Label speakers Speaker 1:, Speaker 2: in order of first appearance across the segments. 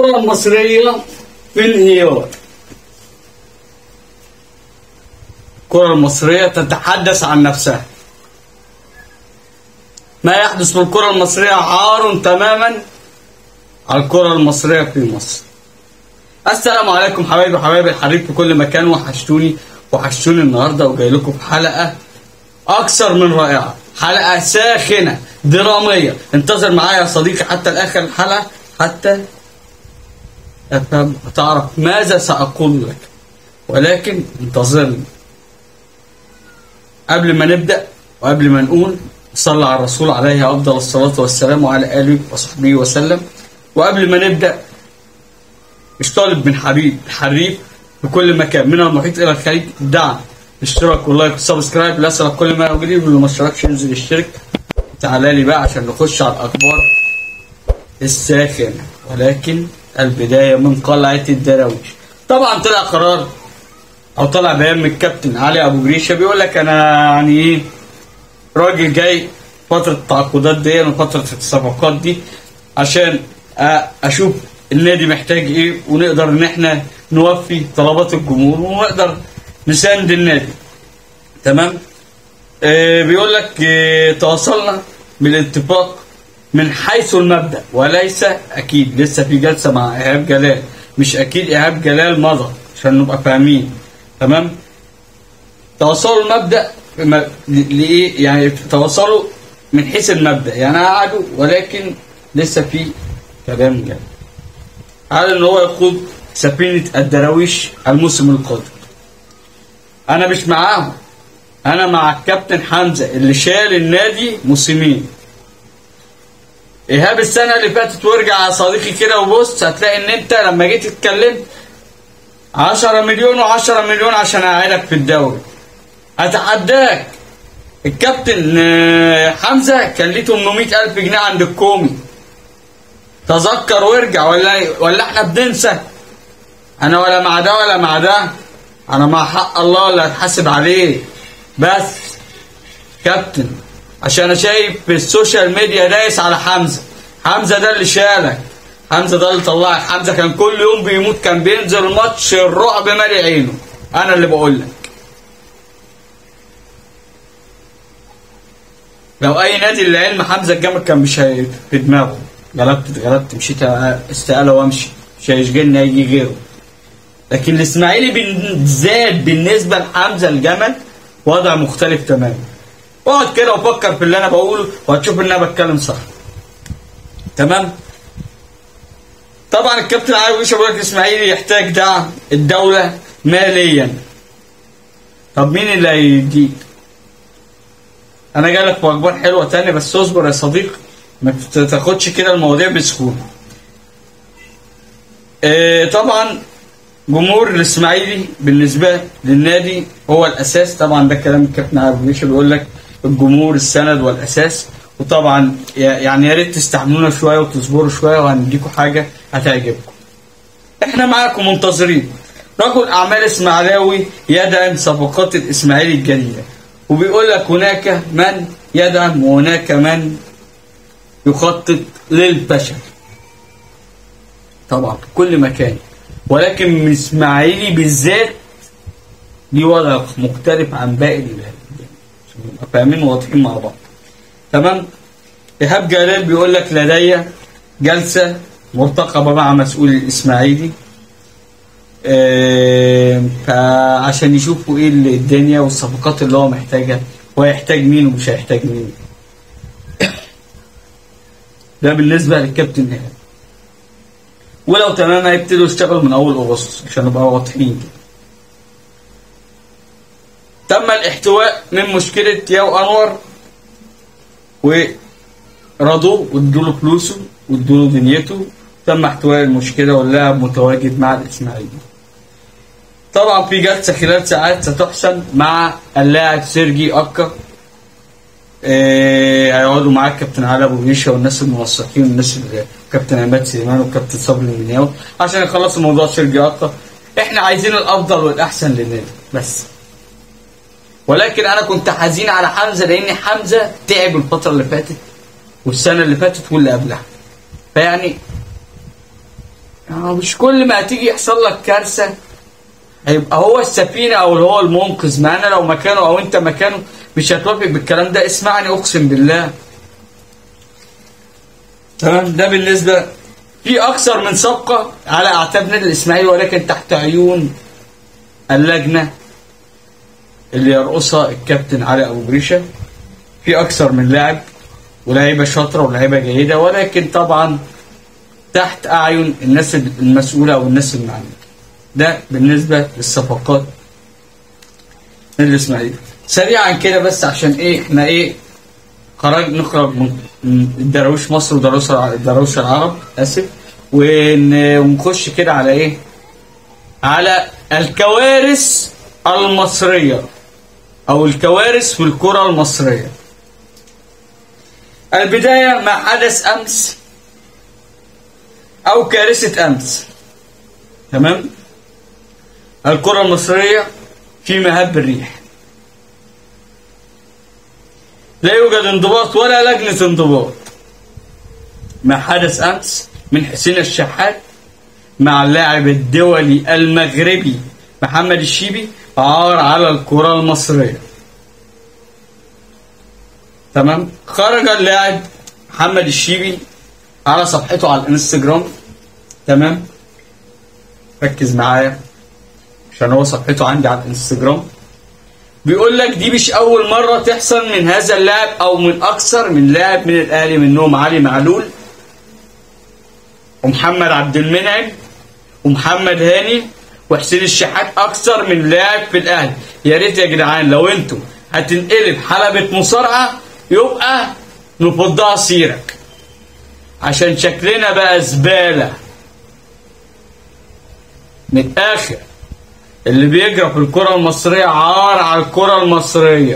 Speaker 1: الكرة المصرية في انهيار الكرة المصرية تتحدث عن نفسها ما يحدث في الكرة المصرية عار تماما على الكرة المصرية في مصر السلام عليكم حبايبي وحبايبي الحبيب في كل مكان وحشتوني وحشتوني النهارده وجاي لكم في حلقة أكثر من رائعة حلقة ساخنة درامية انتظر معايا يا صديقي حتى الآخر الحلقة حتى أفهم وتعرف ماذا سأقول لك ولكن انتظرني قبل ما نبدأ وقبل ما نقول صلى على الرسول عليه أفضل الصلاة والسلام وعلى آله وصحبه وسلم وقبل ما نبدأ مش طالب من حبيب حريف في كل مكان من المحيط إلى الخليج دعم اشتراك واللايك والسبسكرايب ليصلك كل ما جديد واللي ما اشتركش ينزل يشترك تعالى لي بقى عشان نخش على الأخبار الساخنة ولكن البداية من قلعة الدراويش طبعا طلع قرار او طلع بيان من الكابتن علي ابو جريشه بيقول لك انا يعني ايه راجل جاي فتره التعاقدات دي وفتره الصفقات دي عشان اشوف النادي محتاج ايه ونقدر ان احنا نوفي طلبات الجمهور ونقدر نساند النادي تمام آه بيقول لك آه تواصلنا بالاتفاق من حيث المبدا وليس اكيد لسه في جلسه مع ايهاب جلال مش اكيد ايهاب جلال مضى عشان نبقى فاهمين تمام توصلوا المبدا لايه يعني توصلوا من حيث المبدا يعني قعدوا ولكن لسه في كلام جاي قال ان هو يقود سفينه الدراويش الموسم القادم انا مش معاهم انا مع الكابتن حمزه اللي شال النادي موسمين ايهاب السنه اللي فاتت وارجع يا صديقي كده وبص هتلاقي ان انت لما جيت اتكلمت 10 مليون و10 مليون عشان اقعدك في الدوري اتحداك الكابتن حمزه كان ليه 800 الف جنيه عند الكومي تذكر وارجع ولا ولا احنا بننسى انا ولا مع ده ولا مع ده انا مع حق الله اللي هتحاسب عليه بس كابتن عشان انا شايف في السوشيال ميديا دايس على حمزه حمزه ده اللي شالك حمزه ده اللي طلعك حمزه كان كل يوم بيموت كان بينزل ماتش الرعب مالي عينه انا اللي بقول لك لو اي نادي لعلم حمزه الجامد كان مش في دماغه غلبت اتغلبت مشيت استقاله وامشي مش هيشغلني هيجي غيره لكن الاسماعيلي بالذات بالنسبه لحمزه الجمل وضع مختلف تماما اقعد كده وفكر في اللي انا بقوله وهتشوف ان انا بتكلم صح تمام طبعا الكابتن علي ويشه بيقول لك الاسماعيلي يحتاج دعم الدوله ماليا طب مين اللي هيديك انا جاي لك باخبار حلوه تاني بس اصبر يا صديقي ما تاخدش كده المواضيع بسهوله إيه طبعا جمهور الاسماعيلي بالنسبه للنادي هو الاساس طبعا ده كلام الكابتن علي ويشه بيقول لك الجمهور السند والاساس وطبعا يعني يا ريت تستحملونا شويه وتصبروا شويه وهنديكم حاجه هتعجبكم. احنا معاكم منتظرين. رجل اعمال اسماعيلاوي يدعم صفقات الاسماعيلي الجديده وبيقول لك هناك من يدعم وهناك من يخطط للفشل. طبعا في كل مكان ولكن من الاسماعيلي بالذات ليه وضع مختلف عن باقي البلاد. عشان نبقى فاهمين وواضحين مع بعض. تمام ايهاب جلال بيقول لك لدي جلسه مرتقبه مع مسؤول الاسماعيلي إيه فعشان يشوفوا ايه اللي الدنيا والصفقات اللي هو محتاجها وهيحتاج مين ومش هيحتاج مين ده بالنسبه للكابتن ايهاب ولو تمام هيبتدوا يشتغلوا من اول اغسطس عشان نبقى واضحين تم الاحتواء من مشكله ياو انور ورضوا وادوا له فلوسه وادوا له دنيته تم احتواء المشكله واللاعب متواجد مع الاسماعيلي. طبعا في جلسه خلال ساعات ستحسم مع اللاعب سيرجي اكا إيه هيقعدوا معاه الكابتن علي ابو جيشه والناس الموثقين والناس الكابتن عماد سليمان والكابتن صبري المنياوي عشان يخلصوا موضوع سيرجي اكا احنا عايزين الافضل والاحسن للنادي بس ولكن انا كنت حزين على حمزه لان حمزه تعب الفتره اللي فاتت والسنه اللي فاتت واللي قبلها فيعني يعني مش كل ما هتيجي يحصل لك كارثه هيبقى هو السفينه او هو المنقذ ما انا لو مكانه او انت مكانه مش هتوافق بالكلام ده اسمعني اقسم بالله تمام ده بالنسبه في اكثر من صفقه على اعتاب نادي الاسماعيلي ولكن تحت عيون اللجنه اللي يرقصها الكابتن علي ابو جريشه في اكثر من لاعب ولاعيبه شاطره ولاعيبه جيده ولكن طبعا تحت اعين الناس المسؤوله او الناس المعنيه ده بالنسبه للصفقات نادي الاسماعيلي سريعا كده بس عشان ايه احنا ايه خرج نخرج من من الدراويش مصر ودراويش الع- دراويش العرب اسف ون- ونخش كده على ايه على الكوارث المصريه او الكوارث في الكره المصريه البدايه مع حدث امس او كارثه امس تمام الكره المصريه في مهب الريح لا يوجد انضباط ولا لجنة انضباط ما حدث أمس من حسين الشحات مع اللاعب الدولي المغربي محمد الشيبي عار على الكرة المصرية تمام خرج اللاعب محمد الشيبي على صفحته على الانستجرام تمام ركز معايا عشان هو صفحته عندي على الانستجرام بيقول لك دي مش اول مره تحصل من هذا اللاعب او من اكثر من لاعب من الاهلي منهم علي معلول ومحمد عبد المنعم ومحمد هاني وحسين الشحات اكثر من لاعب في الاهلي يا ريت يا جدعان لو انتوا هتنقلب حلبة مصارعة يبقى نفضها سيرك عشان شكلنا بقى زبالة من الاخر اللي بيجرى في الكرة المصرية عار على الكرة المصرية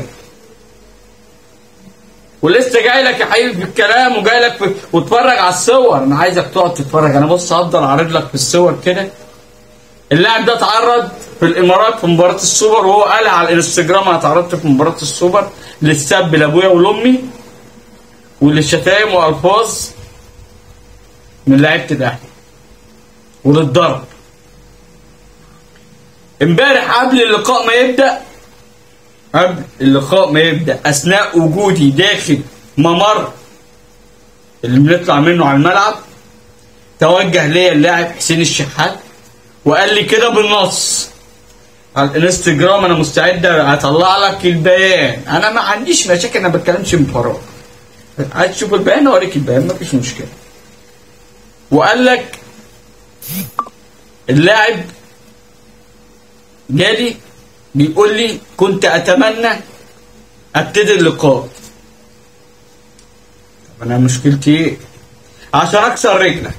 Speaker 1: ولسه جاي لك يا حبيبي في الكلام وجاي لك في... واتفرج على الصور انا عايزك تقعد تتفرج انا بص هفضل اعرض لك في الصور كده اللاعب ده اتعرض في الامارات في مباراة السوبر وهو قال على الانستجرام انا اتعرضت في مباراة السوبر للسب لابويا ولامي وللشتايم والفاظ من لعيبة الاهلي وللضرب امبارح قبل اللقاء ما يبدا قبل اللقاء ما يبدا اثناء وجودي داخل ممر اللي بنطلع منه على الملعب توجه ليا اللاعب حسين الشحات وقال لي كده بالنص على الانستجرام انا مستعد اطلع لك البيان انا ما عنديش مشاكل انا ما بتكلمش من فراغ عايز تشوف البيان اوريك البيان مفيش مشكله وقال لك اللاعب جالي بيقول لي كنت اتمنى ابتدي اللقاء طب انا مشكلتي ايه عشان اكسر رجلك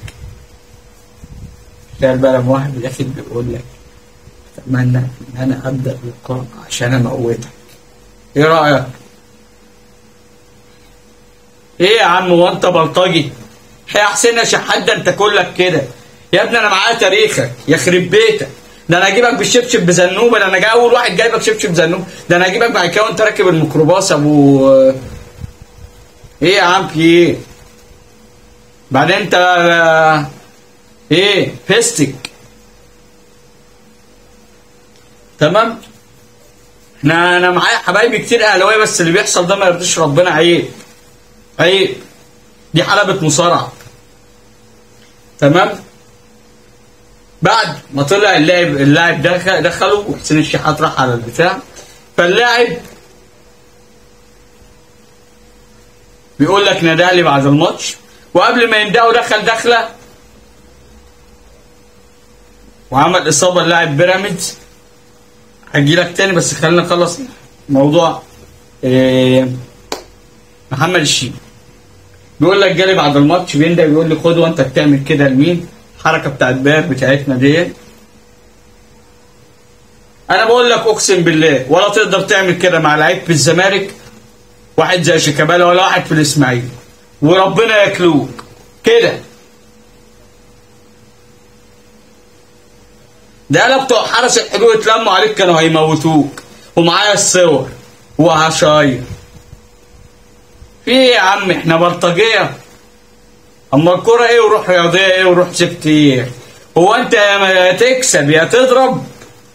Speaker 1: تخيل بقى لما واحد داخل بيقول لك اتمنى ان انا ابدا اللقاء عشان اموتك ايه رايك ايه يا عم هو انت بلطجي يا حسين يا شحات ده انت كلك كده يا ابني انا معايا تاريخك يخرب بيتك ده انا اجيبك بالشبشب بزنوبه ده انا جاي اول واحد جايبك شبشب زنوبه ده انا اجيبك بعد كده وانت راكب الميكروباص ابو ايه يا عم في ايه بعدين انت ايه فيستك تمام احنا انا معايا حبايبي كتير اهلاويه بس اللي بيحصل ده ما يرضيش ربنا عيب عيب دي حلبة مصارعة تمام بعد ما طلع اللاعب اللاعب دخل دخلوا وحسين الشحات راح على الدفاع فاللاعب بيقول لك نادى لي بعد الماتش وقبل ما يندهوا دخل دخله وعمل اصابه للاعب بيراميدز هجي لك تاني بس خلينا نخلص موضوع إيه محمد الشيبي بيقول لك جالي بعد الماتش بينده بيقول لي خد وانت بتعمل كده لمين الحركه بتاعت بير بتاعتنا دي انا بقول لك اقسم بالله ولا تقدر تعمل كده مع لعيب في الزمالك واحد زي شيكابالا ولا واحد في الاسماعيلي وربنا يكلوك كده ده انا بتوع حرس الحدود اتلموا عليك كانوا هيموتوك ومعايا الصور وهشاير في ايه يا عم احنا بلطجيه اما الكرة ايه وروح رياضية ايه وروح سبت ايه هو انت يا تكسب يا تضرب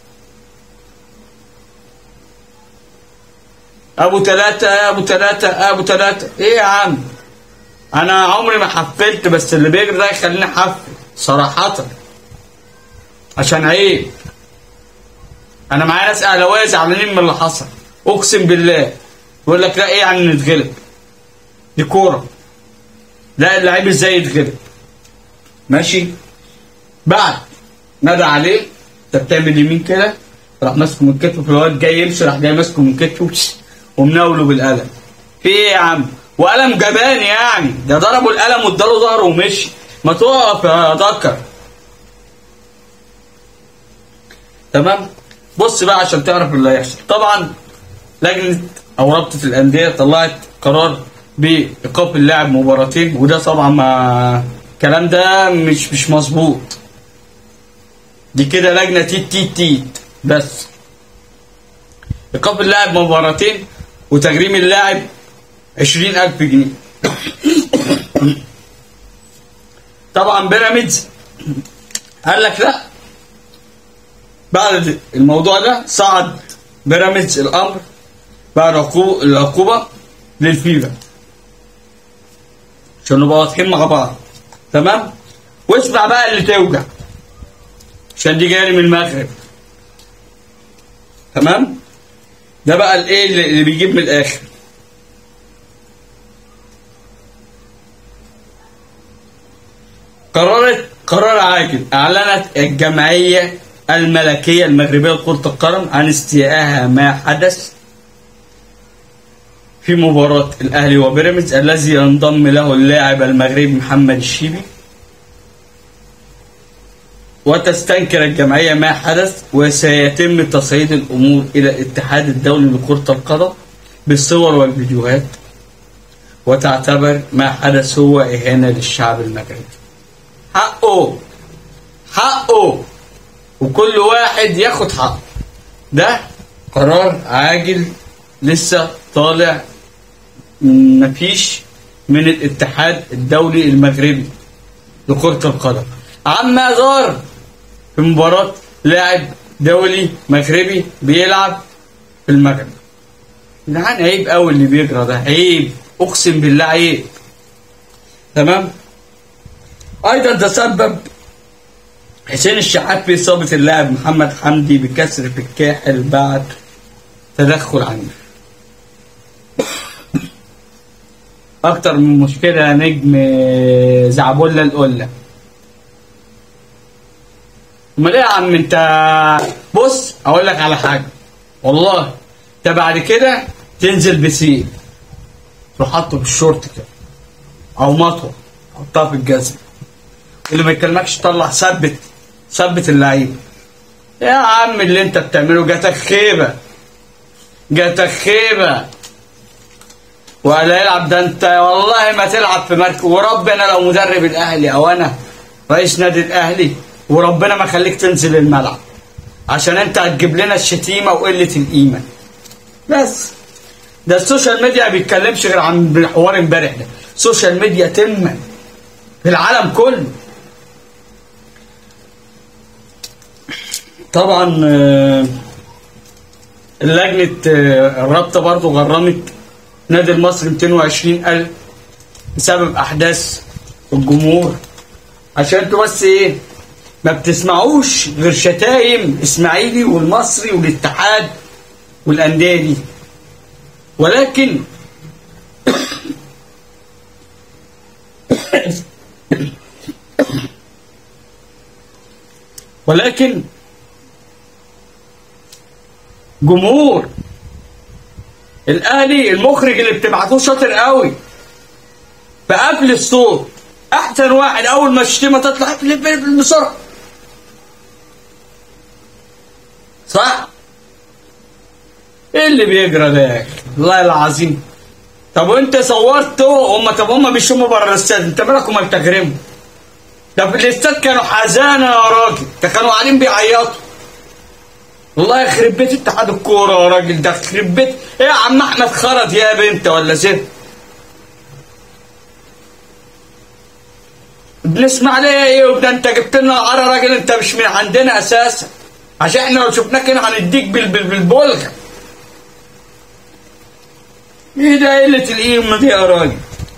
Speaker 1: ابو ثلاثة ابو ثلاثة ابو ثلاثة ايه يا عم انا عمري ما حفلت بس اللي بيجري ده يخليني احفل صراحة عشان عيب انا معايا ناس اهلاويه زعلانين من اللي حصل اقسم بالله يقول لك لا ايه يعني نتغلب دي كوره لا اللعيب ازاي يتغلب ماشي بعد نادى عليه انت بتعمل يمين كده راح ماسكه من كتفه في الواد جاي يمشي راح جاي ماسكه من كتفه ومناوله بالقلم في ايه يا عم وقلم جبان يعني ده ضربه القلم واداله ظهره ومشي ما تقف يا ذكر تمام بص بقى عشان تعرف اللي هيحصل طبعا لجنه او رابطه الانديه طلعت قرار بايقاف اللاعب مباراتين وده طبعا ما الكلام ده مش مش مظبوط دي كده لجنه تيت تيت تيت بس ايقاف اللاعب مباراتين وتجريم اللاعب 20000 جنيه طبعا بيراميدز قال لك لا بعد الموضوع ده صعد بيراميدز الامر بعد عقوبه العقوبه للفيفا عشان نبقى واضحين مع بعض تمام واسمع بقى اللي توجع عشان دي جايه من المغرب تمام ده بقى الايه اللي اللي بيجيب من الاخر قررت قرار عاجل اعلنت الجمعيه الملكيه المغربيه لكره القدم عن استيائها ما حدث في مباراة الأهلي وبيراميدز الذي ينضم له اللاعب المغربي محمد الشيبي وتستنكر الجمعية ما حدث وسيتم تصعيد الأمور إلى الاتحاد الدولي لكرة القدم بالصور والفيديوهات وتعتبر ما حدث هو إهانة للشعب المغربي حقه حقه وكل واحد ياخد حقه ده قرار عاجل لسه طالع مفيش من الاتحاد الدولي المغربي لكرة القدم عما ظهر في مباراة لاعب دولي مغربي بيلعب في المغرب جدعان عيب قوي اللي بيجرى ده عيب اقسم بالله عيب تمام ايضا تسبب حسين الشحات في اصابه اللاعب محمد حمدي بكسر في الكاحل بعد تدخل عنيف اكتر من مشكله يا نجم زعبله القله امال ايه يا عم انت بص اقول لك على حاجه والله انت بعد كده تنزل بسيل تروح حاطه بالشورت كده او مطوه حطها في الجزمه اللي ما يكلمكش طلع ثبت ثبت اللعيب يا عم اللي انت بتعمله جاتك خيبه جاتك خيبه ولا يلعب ده انت والله ما تلعب في مركز وربنا لو مدرب الاهلي او انا رئيس نادي الاهلي وربنا ما خليك تنزل الملعب عشان انت هتجيب لنا الشتيمه وقله القيمه بس ده السوشيال ميديا ما بيتكلمش غير عن الحوار امبارح ده السوشيال ميديا تم في العالم كله طبعا آه، لجنة آه، الرابطة برضو غرمت نادي المصري 220 ألف بسبب أحداث الجمهور عشان انتوا بس ايه ما بتسمعوش غير شتايم اسماعيلي والمصري والاتحاد والأندية دي ولكن ولكن جمهور الاهلي المخرج اللي بتبعتوه شاطر قوي فقبل الصوت احسن واحد اول ما الشتيمه تطلع اقفل اقفل بسرعه صح ايه اللي بيجرى ده يا اخي والله العظيم طب وانت صورته هم طب هم بيشموا بره الاستاد انت مالك وما بتغرموا ده في الاستاد كانوا حزانه يا راجل ده كانوا قاعدين بيعيطوا والله يخرب بيت اتحاد الكوره يا راجل ده يخرب بيت ايه يا عم احمد خرط يا بنت ولا زفت بنسمع ليه ايه وده انت جبت لنا العرا راجل انت مش من عندنا اساسا عشان احنا لو شفناك هنا هنديك بال- بال- بالبلغه ايه ده قله القيمه دي يا راجل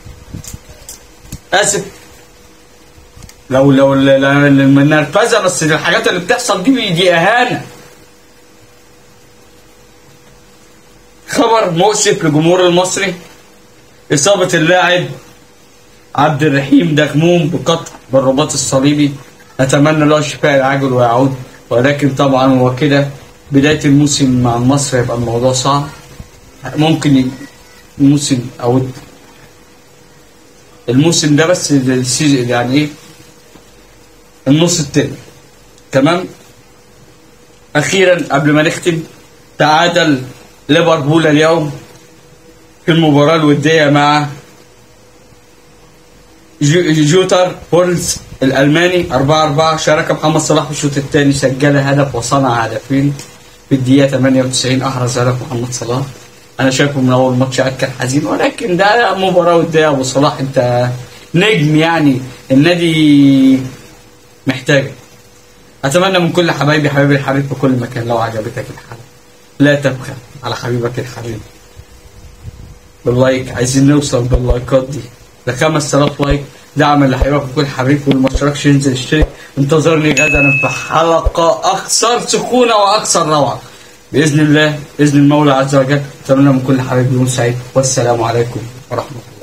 Speaker 1: اسف لو لو ل- ل- ل- من نرفزه بس الحاجات اللي بتحصل دي دي اهانه خبر مؤسف للجمهور المصري اصابه اللاعب عبد الرحيم دغموم بقطع بالرباط الصليبي نتمنى له الشفاء العاجل ويعود ولكن طبعا هو كده بدايه الموسم مع مصر يبقى الموضوع صعب ممكن ي- الموسم او الموسم ده بس السيزون يعني ايه النص التاني تمام اخيرا قبل ما نختم تعادل ليفربول اليوم في المباراه الوديه مع جو- جوتر بولز الالماني 4 4 شارك محمد صلاح في الشوط الثاني سجل هدف وصنع هدفين في الدقيقه 98 احرز هدف محمد صلاح انا شايفه من اول ماتش كان حزين ولكن ده مباراه وديه ابو صلاح انت نجم يعني النادي محتاجك اتمنى من كل حبايبي حبايبي الحبيب في كل مكان لو عجبتك الحلقه لا تبخل على حبيبك الحبيب باللايك عايزين نوصل باللايكات دي ل 5000 لايك دعم اللي هيبقى في كل حبيب واللي ما اشتركش ينزل يشترك انتظرني غدا في حلقه اكثر سخونه واكثر روعه باذن الله باذن المولى عز وجل اتمنى من كل حبيب يوم سعيد والسلام عليكم ورحمه الله